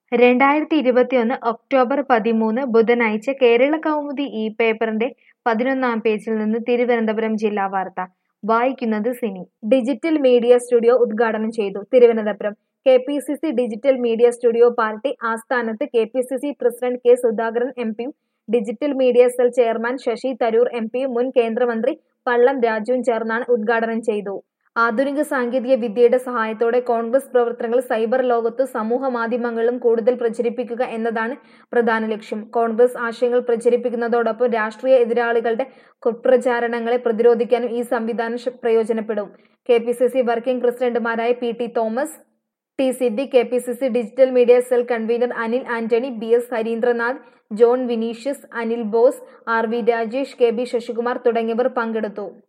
രണ്ടായിരത്തി ഇരുപത്തിയൊന്ന് ഒക്ടോബർ പതിമൂന്ന് ബുധനാഴ്ച കേരള കൗമുദി ഈ പേപ്പറിന്റെ പതിനൊന്നാം പേജിൽ നിന്ന് തിരുവനന്തപുരം ജില്ലാ വാർത്ത വായിക്കുന്നത് സിനി ഡിജിറ്റൽ മീഡിയ സ്റ്റുഡിയോ ഉദ്ഘാടനം ചെയ്തു Thiruvananthapuram K P C C digital media studio party ആസ്ഥാനത്ത് K P C C president K Sudhakaran M പിയും digital media cell chairman Shashi Tharoor M പിയും മുൻ കേന്ദ്രമന്ത്രി പള്ളം രാജുവും ചേർന്നാണ് ഉദ്ഘാടനം ചെയ്തു ആധുനിക സാങ്കേതിക വിദ്യയുടെ സഹായത്തോടെ കോൺഗ്രസ് പ്രവർത്തനങ്ങൾ സൈബർ ലോകത്ത് സമൂഹ മാധ്യമങ്ങളിലും കൂടുതൽ പ്രചരിപ്പിക്കുക എന്നതാണ് പ്രധാന ലക്ഷ്യം കോൺഗ്രസ് ആശയങ്ങൾ പ്രചരിപ്പിക്കുന്നതോടൊപ്പം രാഷ്ട്രീയ എതിരാളികളുടെ കുപ്രചാരണങ്ങളെ പ്രതിരോധിക്കാനും ഈ സംവിധാനം ശ- പ്രയോജനപ്പെടും K P C C working പ്രസിഡന്റുമാരായ P T Thomas T Siddique K P C C digital media cell convener Anil Antony B S Harindranath John Vinicius Anil Bose R V Rajesh K B Sasikumar തുടങ്ങിയവർ പങ്കെടുത്തു